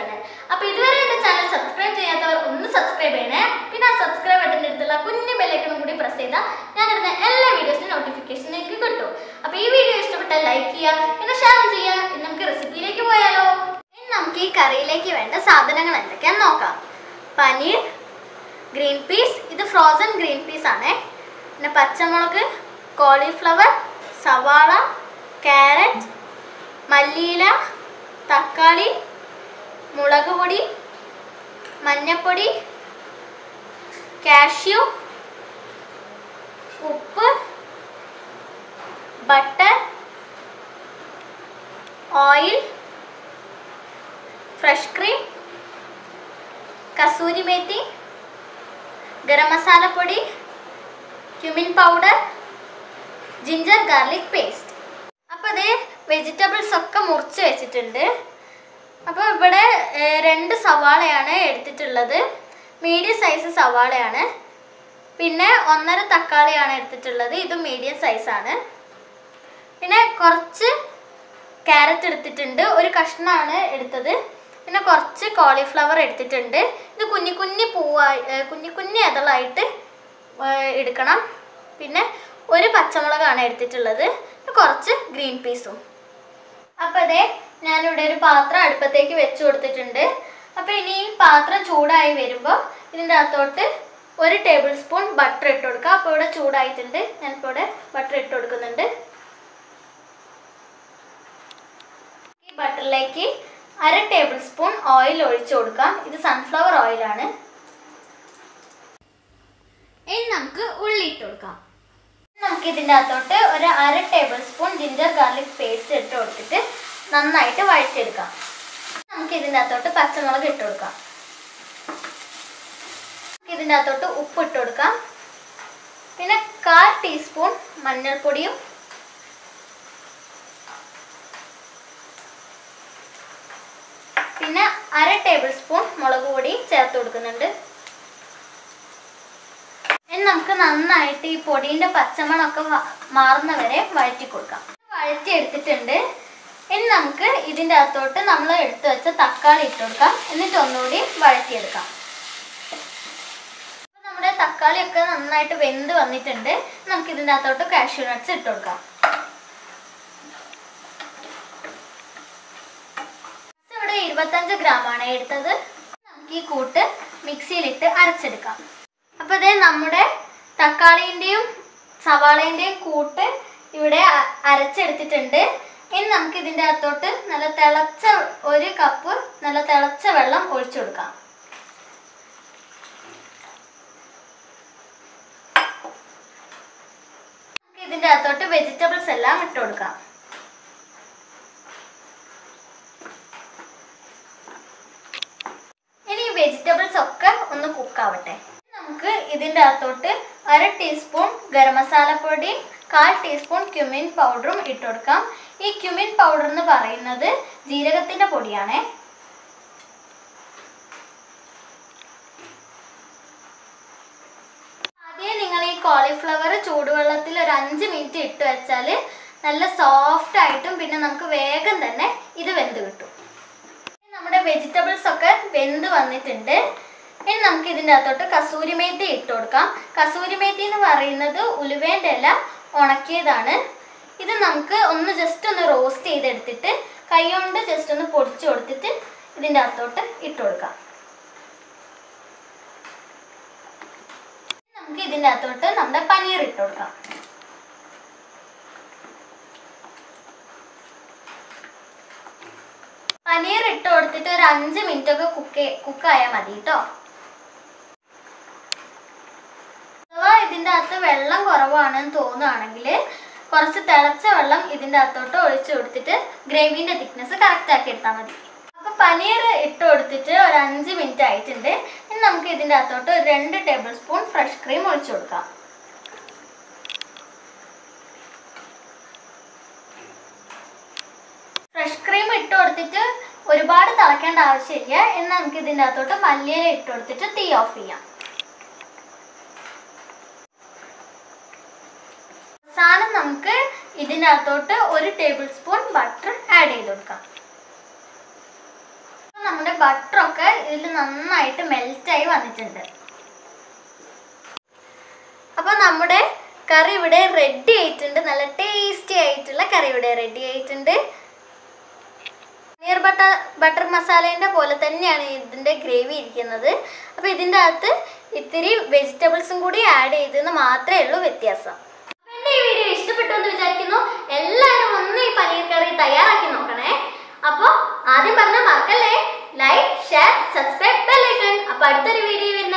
ആണ് അപ്പൊ ഇതുവരെ എന്റെ ചാനൽ സബ്സ്ക്രൈബ് ചെയ്യാത്തവർ ഒന്ന് സബ്സ്ക്രൈബ് ചെയ്യണേ പിന്നെ ആ സബ്സ്ക്രൈബ് ബട്ടന്റെ അടുത്തുള്ള കുഞ്ഞു ബെല്ലൈക്കണും കൂടി പ്രസ് ചെയ്താൽ ഞാൻ ഇടുന്ന എല്ലാ വീഡിയോസിനും നോട്ടിഫിക്കേഷൻ നിങ്ങൾക്ക് കിട്ടും അപ്പൊ ഈ വീഡിയോ ഇഷ്ടപ്പെട്ടാൽ ലൈക്ക് ചെയ്യുക പിന്നെ ഷെയർ ചെയ്യുക ഇനി നമുക്ക് റെസിപ്പിയിലേക്ക് പോയാലോ ഇനി നമുക്ക് ഈ കറിയിലേക്ക് വേണ്ട സാധനങ്ങൾ എന്തൊക്കെയാന്ന് നോക്കാം പനീർ ഗ്രീൻ പീസ് ഇത് ഫ്രോസൺ ഗ്രീൻ പീസ് ആണേ പിന്നെ പച്ചമുളക് കോളിഫ്ലവർ സവാള ക്യാരറ്റ് മല്ലിയില തക്കാളി മുളക് പൊടി മഞ്ഞപ്പൊടി കാഷ്യൂ ഉപ്പ് butter oil fresh cream kasuri methi garam മസാലപ്പൊടി cumin powder ginger garlic paste അപ്പോൾ അതേ വെജിറ്റബിൾസ് ഒക്കെ മുറിച്ച് വെച്ചിട്ടുണ്ട് അപ്പോൾ ഇവിടെ ഏർ, രണ്ട് സവാളയാണ് എടുത്തിട്ടുള്ളത് മീഡിയം സൈസ് സവാളയാണ് പിന്നെ ഒന്നര തക്കാളിയാണ് എടുത്തിട്ടുള്ളത് ഇത് മീഡിയം സൈസാണ് പിന്നെ കുറച്ച് ക്യാരറ്റ് എടുത്തിട്ടുണ്ട് ഒരു കഷ്ണമാണ് എടുത്തത് പിന്നെ കുറച്ച് കോളിഫ്ലവർ എടുത്തിട്ടുണ്ട് ഇത് കുഞ്ഞു കുഞ്ഞു പൂവായി ഏർ കുഞ്ഞു കുഞ്ഞു ഇതളായിട്ട് ഏർ എടുക്കണം പിന്നെ ഒരു പച്ചമുളകാണ് എടുത്തിട്ടുള്ളത് പിന്നെ കുറച്ച് ഗ്രീൻ പീസും അപ്പോൾ അതെ ഞാനിവിടെ ഒരു പാത്രം അടുപ്പത്തേക്ക് വെച്ച് കൊടുത്തിട്ടുണ്ട് അപ്പോൾ ഇനി ഈ പാത്രം ചൂടായി വരുമ്പോൾ ഇതിൻ്റെ അകത്തോട്ട് ഒരു ടേബിൾ സ്പൂൺ ബട്ടർ ഇട്ട് കൊടുക്കുക അപ്പോൾ ഇവിടെ ചൂടായിട്ടുണ്ട് ഞാനിപ്പോൾ ഇവിടെ ബട്ടർ ഇട്ട് കൊടുക്കുന്നുണ്ട് ഈ ബട്ടറിലേക്ക് അര ടേബിൾ സ്പൂൺ ഓയിൽ ഒഴിച്ചു കൊടുക്കാം ഇത് സൺഫ്ലവർ ഓയിലാണ് ഇനി നമുക്ക് ഉള്ളി ഇട്ട് കൊടുക്കാം നമുക്ക് ഇതിൻ്റെ അകത്തോട്ട് ഒരു അര table spoon ginger garlic paste ഇട്ട് കൊടുത്തിട്ട് നന്നായിട്ട് വഴറ്റിയെടുക്കാം നമുക്ക് ഇതിൻ്റെ അകത്തോട്ട് പച്ചമുളക് ഇട്ട് കൊടുക്കാം നമുക്ക് ഇതിൻ്റെ അകത്തോട്ട് ഉപ്പ് ഇട്ട് കൊടുക്കാം പിന്നെ കാൽ ടീസ്പൂൺ മഞ്ഞൾപ്പൊടിയും പിന്നെ അര ടേബിൾ സ്പൂൺ മുളക് പൊടി ചേർത്ത് കൊടുക്കുന്നുണ്ട് ഇനി നമുക്ക് നന്നായിട്ട് ഈ പൊടീൻ്റെ പച്ചമണമൊക്കെ വ- മാറുന്നവരെ വഴറ്റി കൊടുക്കാം വഴറ്റി എടുത്തിട്ടുണ്ട് ഇനി നമുക്ക് ഇതിൻ്റെ അകത്തോട്ട് നമ്മൾ എടുത്തു വെച്ച തക്കാളി ഇട്ട് കൊടുക്കാം എന്നിട്ട് ഒന്നുകൂടി വഴറ്റിയെടുക്കാം അപ്പോൾ നമ്മുടെ തക്കാളിയൊക്കെ നന്നായിട്ട് വെന്ത് വന്നിട്ടുണ്ട് നമുക്ക് ഇതിൻ്റെ അകത്തോട്ട് കാഷ്യൂ നട്ട്സ് ഇട്ട് കൊടുക്കാം Nuts ഇവിടെ ഇരുപത്തഞ്ച് ഗ്രാം ആണ് എടുത്തത് നമുക്ക് ഈ കൂട്ട് മിക്സിയിലിട്ട് അരച്ചെടുക്കാം അപ്പോൾ ഇതേ നമ്മുടെ തക്കാളീൻ്റെയും സവാളേൻ്റെയും കൂട്ട് ഇവിടെ അ- അരച്ചെടുത്തിട്ടുണ്ട് ഇനി നമുക്ക് ഇതിൻ്റെ അകത്തോട്ട് നല്ല തിളച്ച ഒരു കപ്പ് നല്ല തിളച്ച വെള്ളം ഒഴിച്ചു കൊടുക്കാം നമുക്ക് ഇതിൻ്റെ അകത്തോട്ട് വെജിറ്റബിൾസ് എല്ലാം ഇട്ട് കൊടുക്കാം ഇനി വെജിറ്റബിൾസ് ഒക്കെ ഒന്ന് കുക്കാവട്ടെ നമുക്ക് ഇതിൻ്റെ അകത്തോട്ട് അര ടീസ്പൂൺ ഗരം മസാലപ്പൊടി കാൽ ടീസ്പൂൺ ക്യുമിൻ പൗഡറും ഇട്ട് കൊടുക്കാം ഈ ക്യുമിൻ പൗഡർ എന്ന് പറയുന്നത് ജീരകത്തിൻ്റെ പൊടിയാണേ ആദ്യം നിങ്ങൾ ഈ കോളിഫ്ലവർ ചൂടുവെള്ളത്തിൽ ഒരു അഞ്ച് മിനിറ്റ് ഇട്ട് വെച്ചാൽ നല്ല സോഫ്റ്റ് ആയിട്ടും പിന്നെ നമുക്ക് വേഗം തന്നെ ഇത് വെന്ത് കിട്ടും നമ്മുടെ വെജിറ്റബിൾസ് ഒക്കെ വെന്ത് വന്നിട്ടുണ്ട് ഇനി നമുക്ക് ഇതിൻ്റെ അകത്തോട്ട് കസൂരി മേത്തി ഇട്ട് കൊടുക്കാം കസൂരി മേത്തി എന്ന് പറയുന്നത് ഉലുവേൻ്റെ ഇല ഉണക്കിയതാണ് ഇത് നമുക്ക് ഒന്ന് ജസ്റ്റ് ഒന്ന് റോസ്റ്റ് ചെയ്തെടുത്തിട്ട് കൈ കൊണ്ട് ജസ്റ്റ് ഒന്ന് പൊടിച്ചു കൊടുത്തിട്ട് ഇതിൻ്റെ അകത്തോട്ട് ഇട്ട് കൊടുക്കാം നമുക്ക് ഇതിൻ്റെ അകത്തോട്ട് നമ്മുടെ പനീർ ഇട്ട് കൊടുക്കാം പനീർ ഇട്ട് കൊടുത്തിട്ട് ഒരു അഞ്ച് മിനിറ്റ് ഒക്കെ കുക്ക് കുക്കായാൽ മതി കേട്ടോ അഥവാ ഇതിൻ്റെ അകത്ത് വെള്ളം കുറവാണെന്ന് തോന്നുകയാണെങ്കിൽ കുറച്ച് തിളച്ച വെള്ളം ഇതിൻ്റെ അകത്തോട്ട് ഒഴിച്ചു കൊടുത്തിട്ട് ഗ്രേവിൻ്റെ തിക്നെസ് കറക്റ്റ് ആക്കി എടുത്താൽ മതി അപ്പോൾ പനീർ ഇട്ട് കൊടുത്തിട്ട് ഒരു അഞ്ച് മിനിറ്റ് ആയിട്ടുണ്ട് ഇനി നമുക്ക് ഇതിൻ്റെ അകത്തോട്ട് ഒരു രണ്ട് ടേബിൾ സ്പൂൺ ഫ്രഷ് ക്രീം ഒഴിച്ചു കൊടുക്കാം ഫ്രഷ് ക്രീം ഇട്ട് കൊടുത്തിട്ട് ഒരുപാട് തിളക്കേണ്ട ആവശ്യമില്ല എന്നാൽ നമുക്ക് ഇതിൻ്റെ അകത്തോട്ട് മല്ലിയില ഇട്ട് കൊടുത്തിട്ട് തീ ഓഫ് ചെയ്യാം അവസാനം നമുക്ക് ഇതിനകത്തോട്ട് ഒരു ടേബിൾ സ്പൂൺ ബട്ടർ ആഡ് ചെയ്ത് കൊടുക്കാം നമ്മുടെ ബട്ടറൊക്കെ ഇതിൽ നന്നായിട്ട് മെൽറ്റായി വന്നിട്ടുണ്ട് അപ്പോൾ നമ്മുടെ കറി ഇവിടെ റെഡി ആയിട്ടുണ്ട് നല്ല ടേസ്റ്റി ആയിട്ടുള്ള കറി ഇവിടെ റെഡി ആയിട്ടുണ്ട് പനീർ ബട്ടർ ബട്ടർ മസാലേൻ്റെ പോലെ തന്നെയാണ് ഇതിൻ്റെ ഗ്രേവി ഇരിക്കുന്നത് അപ്പോൾ ഇതിൻ്റെ അകത്ത് ഇത്തിരി വെജിറ്റബിൾസും കൂടി ആഡ് ചെയ്തെന്ന് മാത്രമേ ഉള്ളൂ വ്യത്യാസം അപ്പോൾ എൻ്റെ ഈ വീഡിയോ ഇഷ്ടപ്പെട്ടു എന്ന് വിചാരിക്കുന്നു എല്ലാവരും ഒന്ന് ഈ പനീർ കറി തയ്യാറാക്കി നോക്കണേ അപ്പോൾ ആദ്യം പറഞ്ഞ മറക്കല്ലേ ലൈക്ക് ഷെയർ സബ്സ്ക്രൈബ് ബെല്ലൈക്കൺ അപ്പോൾ അടുത്തൊരു വീഡിയോ വരുന്ന